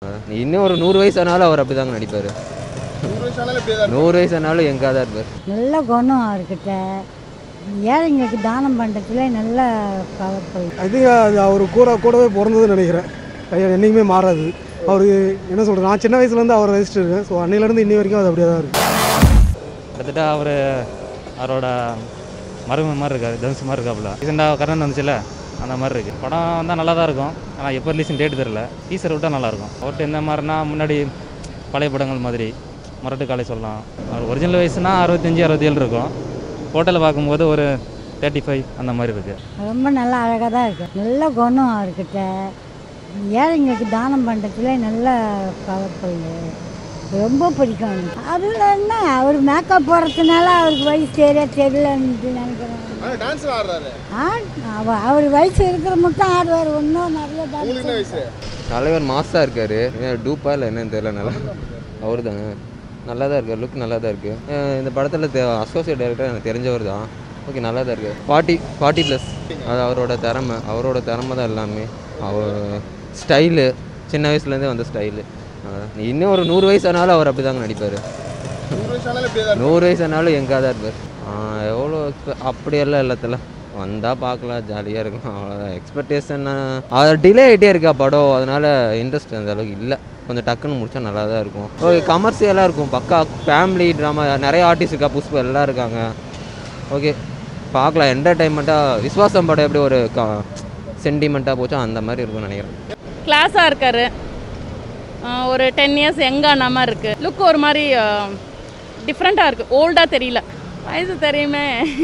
இன்னும் ஒரு நூறு வயசு ஆனாலும் அவர் அப்படி தாங்க நடிப்பார் நூறு வயசு ஆனாலும் இப்படியே தான் நூறு வயசு ஆனாலும் எங்கே தான் இருப்பார் நல்ல குணம் அவர்கிட்ட ஏழைங்களுக்கு தானம் பண்ணுறதுல நல்ல பவர்ஃபுல் அது அது அவர் கூட கூடவே பிறந்ததுன்னு நினைக்கிறேன் ஐயா என்றைக்குமே மாறாது அவருக்கு என்ன சொல்கிறது நான் சின்ன வயசுலேருந்து அவர் ரசிச்சுட்டு இருக்கேன் ஸோ அன்னையிலேருந்து இன்னி வரைக்கும் அது அப்படியே தான் இருக்குது கிட்டத்தட்ட அவர் அவரோட மரும மாதிரி இருக்காரு தனுஷ் மாதிரி இருக்காப்புல ரீசெண்டாக கரண் வந்துச்சுல அந்த மாதிரி இருக்குது படம் வந்தால் நல்லா தான் இருக்கும் ஆனால் எப்போ ரிலீஸிங் டேட் தெரில டீசர் விட்டால் நல்லாயிருக்கும் அவர்கிட்ட எந்த மாதிரினா முன்னாடி பழைய படங்கள் மாதிரி முரட்டு காலை சொல்லலாம் அவர் ஒரிஜினல் வயசுனா அறுபத்தஞ்சி அறுபத்தேழு இருக்கும் ஹோட்டலில் பார்க்கும்போது ஒரு தேர்ட்டி ஃபைவ் அந்த மாதிரி இருக்குது ரொம்ப நல்லா அழகாக தான் இருக்கு நல்ல குணம் அவர்கிட்ட ஏழைங்களுக்கு தானம் பண்ணுறதுல நல்ல பவர்ஃபுல் ரொம்ப பிடிக்கும் எனக்கு அதில் என்ன அவர் மேக்கப் போடுறதுனால அவருக்கு வயசு சரியா தெரியலன்னு நினைக்கிறேன் ஆனால் டான்ஸில் ஆடுறாரு ஆ அவ- அவர் வயசு இருக்கிற மட்டும் ஆடுவார் ஒன்றும் நிறைய உங்களுக்கு என்ன டான்ஸ் வயசு தலைவர் மாஸாக இருக்கார் டூப்பா இல்லை என்னன்னு தெரியல நல்லா அவர் தாங்க நல்லா தான் இருக்கார் லுக் நல்லா தான் இருக்குது இந்த படத்தில் அசோசியேட் டைரக்டர் எனக்கு தெரிஞ்சவர் தான் ஓகே நல்லா தான் இருக்குது ஃபார்ட்டி ஃபார்ட்டி ப்ளஸ் அது அவரோட திறமை அவரோட திறமை தான் எல்லாமே அவர் ஸ்டைலு சின்ன வயசுலேருந்தே வந்த ஸ்டைலு இன்னும் ஒரு நூறு வயசு ஆனாலும் அவர் அப்படி தாங்க நடிப்பார் நூறு வயசு ஆனாலும் இப்படியே தான் நூறு வயசு ஆனாலும் எங்கே தான் இருப்பார் எவ்வளோ expe- அப்படியெல்லாம் எல்லாத்துல வந்தால் பார்க்கலாம் ஜாலியாக இருக்கும் அவ்வளோதான் எக்ஸ்பெக்டேஷன் அது டிலே ஆகிட்டே இருக்கா படம் அதனால இன்ட்ரெஸ்ட் அந்த அளவுக்கு இல்லை கொஞ்சம் டக்குன்னு முடிச்சா நல்லா தான் இருக்கும் ஓகே கமர்ஷியலாக இருக்கும் பக்கா ஃபேமிலி ட்ராமா நிறைய ஆர்டிஸ்ட் இருக்கா புஷ்பா எல்லாம் இருக்காங்க ஓகே பார்க்கலாம் என்டர்டைன்மெண்ட்டாக விஸ்வாசம் படம் எப்படி ஒரு சென்டிமெண்ட்டாக போச்சோ அந்த மாதிரி இருக்கும்னு நினைக்கிறேன் கிளாஸாக இருக்காரு ஆஹ் ஒரு டென் இயர்ஸ் யங்கான மாதிரி இருக்குது லுக் ஒரு மாதிரி டிஃப்ரெண்ட்டாக இருக்குது ஓல்டாக தெரியல வயசு தெரியுமே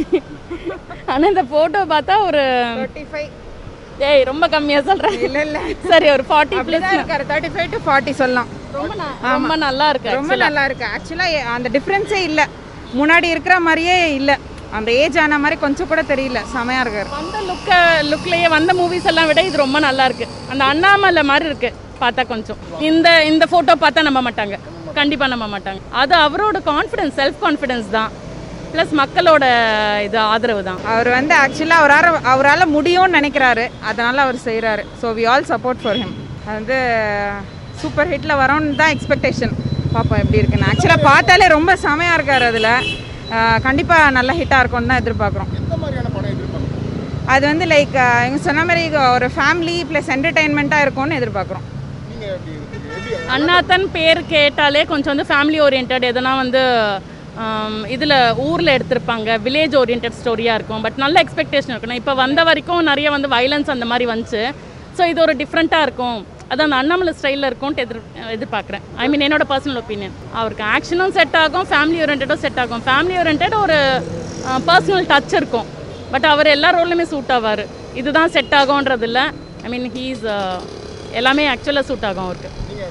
ஆனால் இந்த ஃபோட்டோ பார்த்தா ஒரு தேர்ட்டி ஃபைவ் ஏய் ரொம்ப கம்மியாக சொல்கிறேன் இல்லை இல்லை சரி ஒரு ஃபார்ட்டி அப்படிதான் ப்ளஸ் இருக்காரு தேர்ட்டி ஃபைவ் டு ஃபார்ட்டி சொல்லலாம் ரொம்ப ந- ரொம்ப நல்லா இருக்கு ரொம்ப actually. நல்லா இருக்கு ஆக்சுவலாக அந்த டிஃப்ரென்ஸே இல்லை முன்னாடி இருக்கிற மாதிரியே இல்லை அந்த ஏஜ் ஆன மாதிரி கொஞ்சம் கூட தெரியல செமையா இருக்காரு வந்த லுக்க லுக்லயே வந்த மூவிஸ் எல்லாம் விட இது ரொம்ப நல்லா இருக்கு அந்த அண்ணாமலை மாதிரி இருக்கு பார்த்தா கொஞ்சம் இந்த இந்த ஃபோட்டோ பார்த்தா நம்ப மாட்டாங்க கண்டிப்பாக நம்ப மாட்டாங்க அது அவரோட கான்ஃபிடன்ஸ் செல்ஃப் கான்ஃபிடன்ஸ் தான் ப்ளஸ் மக்களோட இது ஆதரவு தான் அவர் வந்து ஆக்சுவலாக அவரால் அவரால் முடியும்னு நினைக்கிறாரு அதனால அவர் செய்கிறாரு so we all support for him அது வந்து சூப்பர் ஹிட்டில் வரோன்னு தான் எக்ஸ்பெக்டேஷன் பார்ப்போம் எப்படி இருக்குன்னு ஆக்சுவலாக பார்த்தாலே ரொம்ப செமையாக இருக்கார் அதில் கண்டிப்பாக நல்ல ஹிட்டாக இருக்கும்னு தான் எதிர்பார்க்குறோம் எந்த மாதிரியான படம் எதிர்பார்க்குறீங்க அது வந்து லைக் இவங்க சொன்ன மாதிரி ஒரு ஃபேமிலி ப்ளஸ் என்டர்டெயின்மெண்ட்டாக இருக்கும்னு எதிர்பார்க்குறோம் நீங்கள் எப்படி இருக்கு எப்படி அண்ணாத்தன் பேர் கேட்டாலே கொஞ்சம் வந்து ஃபேமிலி ஓரியன்ட் எதனா வந்து இதில் ஊரில் எடுத்திருப்பாங்க வில்லேஜ் ஓரியன்ட் ஸ்டோரியாக இருக்கும் பட் நல்ல எக்ஸ்பெக்டேஷன் இருக்கணும் இப்போ வந்த வரைக்கும் நிறைய வந்து வைலன்ஸ் அந்த மாதிரி வந்துச்சு ஸோ இது ஒரு டிஃப்ரெண்ட்டாக இருக்கும் அது அந்த அண்ணாமலை ஸ்டைலில் இருக்கும்ட்டு எதிர் எதிர்பார்க்குறேன் ஐ மீன் என்னோட பர்சனல் ஒப்பீனியன் அவருக்கு ஆக்ஷனும் செட் ஆகும் ஃபேமிலி ஓரியன்டும் செட் ஆகும் ஃபேமிலி ஓரியன்ட் ஒரு பர்சனல் டச் இருக்கும் பட் அவர் எல்லா ரோல்லையுமே சூட் ஆவார் இதுதான் செட் ஆகும்ன்றது இல்லை ஐ மீன் ஹீஸ் எல்லாமே ஆக்சுவலாக சூட் ஆகும் அவருக்கு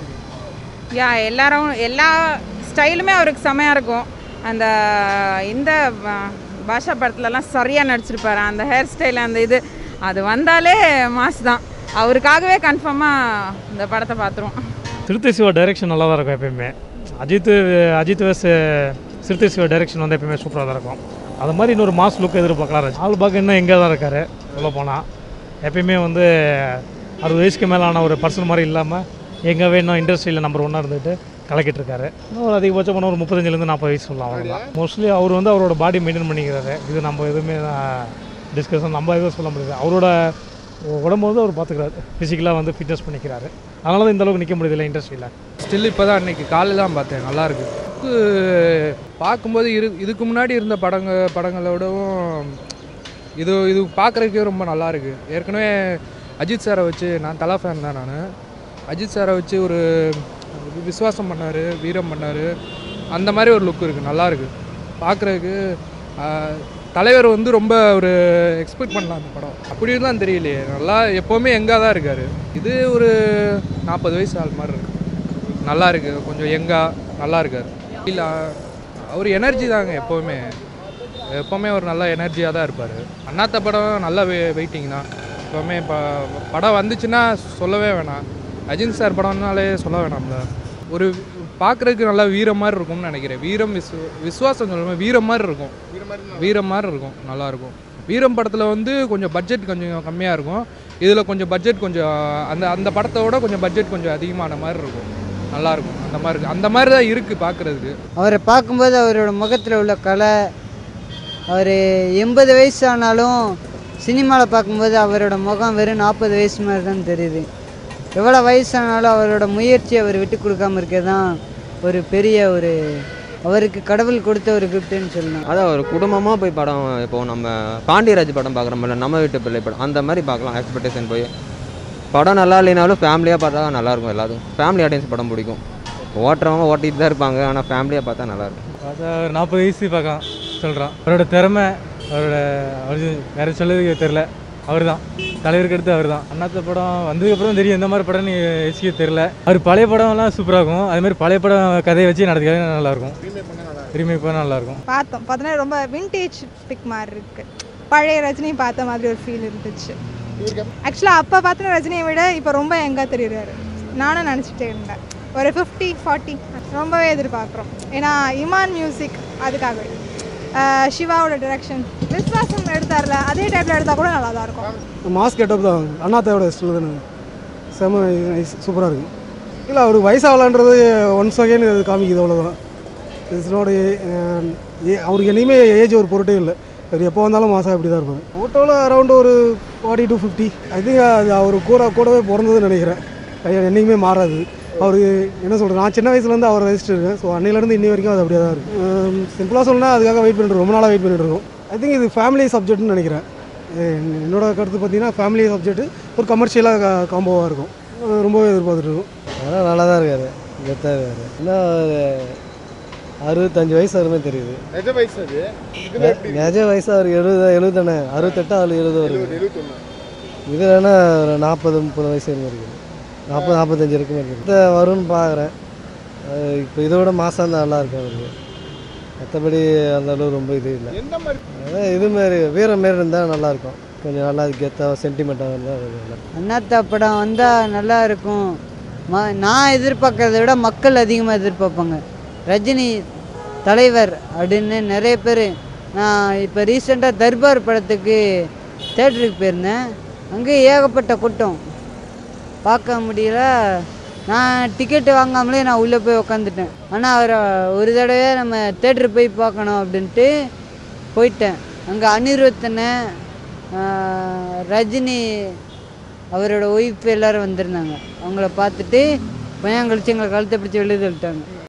யா எல்லாரும் எல்லா ஸ்டைலுமே அவருக்கு செமையாக இருக்கும் அந்த இந்த பா- பாஷா படத்துலலாம் சரியாக நடிச்சிருப்பாரு அந்த ஹேர் ஸ்டைல் அந்த இது அது வந்தாலே மாஸ் தான் அவருக்காகவே கன்ஃபார்மாக இந்த படத்தை பார்த்துருவோம் சிறுத்தை சிவா டைரெக்ஷன் நல்லா தான் இருக்கும் எப்பயுமே அஜித் அஜித் வேஸ் சிறுத்தை சிவா டைரெக்ஷன் வந்து எப்பயுமே சூப்பராக தான் இருக்கும் அது மாதிரி இன்னொரு மாஸ் லுக் எதிர்பார்க்கலாம் ஆள் பார்க்க இன்னும் எங்கே தான் இருக்கார் சொல்ல போனால் எப்பயுமே வந்து அறுபது வயசுக்கு மேலான ஒரு பர்சன் மாதிரி இல்லாமல் எங்கே இன்னும் இண்டஸ்ட்ரியில் நம்பர் ஒன்னாக இருந்துட்டு கலக்கிட்டு இருக்காரு இன்னும் ஒரு அதிகபட்சம் போனால் ஒரு முப்பத்தஞ்சிலேருந்து நாற்பது வயசு சொல்லலாம் அவ்வளோதான் மோஸ்ட்லி அவர் வந்து அவரோட பாடி மெயின்டைன் பண்ணிக்கிறாரு இது நம்ம எதுவுமே டிஸ்கஷன் நம்ம எதுவும் சொல்ல முடியாது அவரோட உடம்பு வந்து அவர் பார்த்துக்கிறாரு ஃபிசிக்கலாக வந்து ஃபிட்னஸ் பண்ணிக்கிறாரு அதனால தான் இந்த அளவுக்கு நிற்க முடியுதுல்ல இண்டஸ்ட்ரியில் ஸ்டில் இப்போ தான் அன்னைக்கு காலையில் தான் பார்த்தேன் நல்லா இருக்கு புக்கு பார்க்கும்போது இரு இதுக்கு முன்னாடி இருந்த படங்க படங்களை விடவும் இது இது பார்க்குறதுக்கே ரொம்ப நல்லா இருக்கு ஏற்கனவே அஜித் சாரை வச்சு நான் தலா ஃபேன் தான் நான் அஜித் சாரை வச்சு ஒரு விசுவாசம் பண்ணார் வீரம் பண்ணார் அந்த மாதிரி ஒரு லுக் இருக்குது நல்லா இருக்கு பார்க்குறதுக்கு தலைவர் வந்து ரொம்ப ஒரு எக்ஸ்பெக்ட் பண்ணலாம் அந்த படம் அப்படி தான் தெரியலையே நல்லா எப்போவுமே எங்கே தான் இருக்கார் இது ஒரு நாற்பது வயசு ஆள் மாதிரி இருக்கு நல்லா இருக்கு கொஞ்சம் யங்கா நல்லா இருக்கார் இல்லை அவர் எனர்ஜி தாங்க எப்போவுமே எப்போவுமே ஒரு நல்ல எனர்ஜியாக தான் இருப்பார் அண்ணாத்த படம் நல்ல வெ வெயிட்டிங் தான் எப்போவுமே இப்போ படம் வந்துச்சுன்னா சொல்லவே வேணாம் அஜித் சார் படம்னாலே சொல்ல வேணாம்ல ஒரு பார்க்குறதுக்கு நல்லா வீரம் மாதிரி இருக்கும்னு நினைக்கிறேன் வீரம் விசு விசுவாசம் சொல்லுவேன் வீரம் மாதிரி இருக்கும் வீரம் மாதிரி இருக்கும் நல்லா இருக்கும் வீரம் படத்தில் வந்து கொஞ்சம் பட்ஜெட் கொஞ்சம் கம்மியாக இருக்கும் இதில் கொஞ்சம் பட்ஜெட் கொஞ்சம் அந்த அந்த படத்தோட கொஞ்சம் பட்ஜெட் கொஞ்சம் அதிகமான மாதிரி இருக்கும் நல்லாயிருக்கும் அந்த மாதிரி இருக்கு அந்த மாதிரி தான் இருக்குது பார்க்குறதுக்கு அவரை பார்க்கும்போது அவரோட முகத்தில் உள்ள கலை அவர் எண்பது வயசு ஆனாலும் சினிமாவில் பார்க்கும்போது அவரோட முகம் வெறும் நாற்பது வயசு மாதிரி தான் தெரியுது எவ்வளோ வயசானாலும் அவரோட முயற்சி அவர் விட்டு கொடுக்காம இருக்கிறது தான் ஒரு பெரிய ஒரு அவருக்கு கடவுள் கொடுத்த ஒரு கிஃப்ட்டுன்னு சொல்லலாம் அதான் ஒரு குடும்பமாக போய் படம் இப்போ நம்ம பாண்டியராஜ் படம் பார்க்குறோம்ல நம்ம வீட்டு பிள்ளை படம் அந்த மாதிரி பார்க்கலாம் எக்ஸ்பெக்டேஷன் போய் படம் நல்லா இல்லைனாலும் ஃபேமிலியாக பார்த்தா நல்லாயிருக்கும் எல்லாத்துக்கும் ஃபேமிலி ஆடியன்ஸ் படம் பிடிக்கும் ஓட்டுறவங்க ஓட்டிட்டு தான் இருப்பாங்க ஆனால் ஃபேமிலியாக பார்த்தா நல்லாயிருக்கும் பார்த்தா ஒரு நாற்பது வயசு பார்க்கலாம் சொல்கிறான் அவரோட திறமை அவரோட அவர் வேறு சொல்லதுக்கு தெரில அவர் தான் தலைவருக்கு அடுத்து அவர் தான் அண்ணாத்த படம் வந்ததுக்கப்புறம் தெரியும் இந்த மாதிரி படம்னு யோசிக்க தெரில அவர் பழைய படம்லாம் சூப்பராக இருக்கும் அது மாதிரி பழைய படம் கதையை வச்சு நடத்துக்காக நல்லாயிருக்கும் ரீமேக் பண்ணால் நல்லாயிருக்கும் பார்த்தோம் பார்த்தோன்னா ரொம்ப விண்டேஜ் பிக் மாதிரி இருக்கு பழைய ரஜினி பார்த்த மாதிரி ஒரு ஃபீல் இருந்துச்சு ஆக்சுவலாக அப்போ பார்த்தின ரஜினியை விட இப்போ ரொம்ப எங்கே தெரியுறாரு நானும் நினச்சிட்டே இருந்தேன் ஒரு ஃபிஃப்டி ஃபார்ட்டி ரொம்பவே எதிர்பார்க்குறோம் ஏன்னா இமான் மியூசிக் அதுக்காகவே ஆஹ் சிவாவோட டிரெக்ஷன் விஸ்வாசம் எடுத்தார்ல அதே டைப்பில் எடுத்தால் கூட நல்லா தான் இருக்கும் மாஸ் கெட்டப் தான் அண்ணாத்தையோட ஸ்டில் தானே செம நைஸ் சூப்பராக இருக்குது இல்லை அவர் வயசாகலான்றது ஒன் செகண்ட் காமிக்குது அவ்வளோதான் இட்ஸ் நோட் அவருக்கு என்னையுமே ஏஜ் ஒரு பொருட்டே இல்லை அவர் எப்போ வந்தாலும் மாதம் அப்படி தான் இருப்பார் ஃபோட்டோவில் அரௌண்ட் ஒரு forty to fifty I think அது அவர் கூட கூடவே பிறந்ததுன்னு நினைக்கிறேன் ஐயா என்றைக்குமே மாறாது அவருக்கு என்ன சொல்கிறது நான் சின்ன வயசுலேருந்து அவர் ரசிச்சுட்டு இருக்கேன் ஸோ அன்னையிலேருந்து இன்னி வரைக்கும் அது அப்படியே தான் இருக்குது சிம்பிளாக சொல்லணும்னா அதுக்காக வெயிட் பண்ணிட்டு ரொம்ப நாளாக வெயிட் பண்ணிட்டு இருக்கோம் ஐ திங்க் இது ஃபேமிலி சப்ஜெக்ட்னு நினைக்கிறேன் என்- என்னோட கருத்து பார்த்தீங்கன்னா ஃபேமிலி சப்ஜெக்ட் ஒரு கமர்ஷியலாக காம்போவாக இருக்கும் அஹ் ரொம்பவே எதிர்பார்த்துட்டு இருக்கோம் அதெல்லாம் நல்லா தான் இருக்காரு கெத்தாக இருக்காரு இன்னும் ஒரு அறுபத்தஞ்சு வயசு வருமே தெரியுது நிஜ வயசு அது இதுல நெ- எப்படி நிஜ வயசு அவருக்கு எழுபது எழுபதானே அறுபத்தெட்டா அவரு எழுபது வருது எழுபது எழுபத்தொன்னு இது வேணா ஒரு நாற்பது முப்பது வயசு இருக்கும் இருக்குது நாற்பது நாற்பத்தஞ்சு இருக்கும் இருக்குது இதை வரும்னு பார்க்குறேன் இப்போ இதை விட மாதம் தான் நல்லா இருக்கும் அவருக்கு மற்றபடி அந்த அளவு ரொம்ப இது இல்லை எந்த மாதிரி அதான் இது மாதிரி வீர மாரி இருந்தால் நல்லாயிருக்கும் கொஞ்சம் நல்லா கெத்தாக சென்டிமெண்ட்டாக இருந்தால் நல்லா இருக்கும். அண்ணாத்தா படம் வந்தால் நல்லா இருக்கும் ம நான் எதிர்பார்க்கறத விட மக்கள் அதிகமாக எதிர்பார்ப்பாங்க ரஜினி தலைவர் அப்படின்னு நிறைய பேர் நான் இப்போ ரீசெண்டாக தர்பார் படத்துக்கு தேட்டருக்கு போயிருந்தேன் அங்கே ஏகப்பட்ட கூட்டம் பார்க்க முடியல நான் டிக்கெட்டு வாங்காமலே நான் உள்ளே போய் உக்காந்துட்டேன் ஆனால் அவரை ஒரு தடவை நம்ம தேட்டரு போய் பார்க்கணும் அப்படின்ட்டு போயிட்டேன் அங்கே அனிருத்தனை ஆஹ், ரஜினி அவரோட ஒய்ஃப் எல்லாரும் வந்திருந்தாங்க அவங்கள பார்த்துட்டு கொஞ்சம் கழிச்சு எங்களை கழுத்தை பிடிச்சி வெளியே தள்ளிட்டாங்க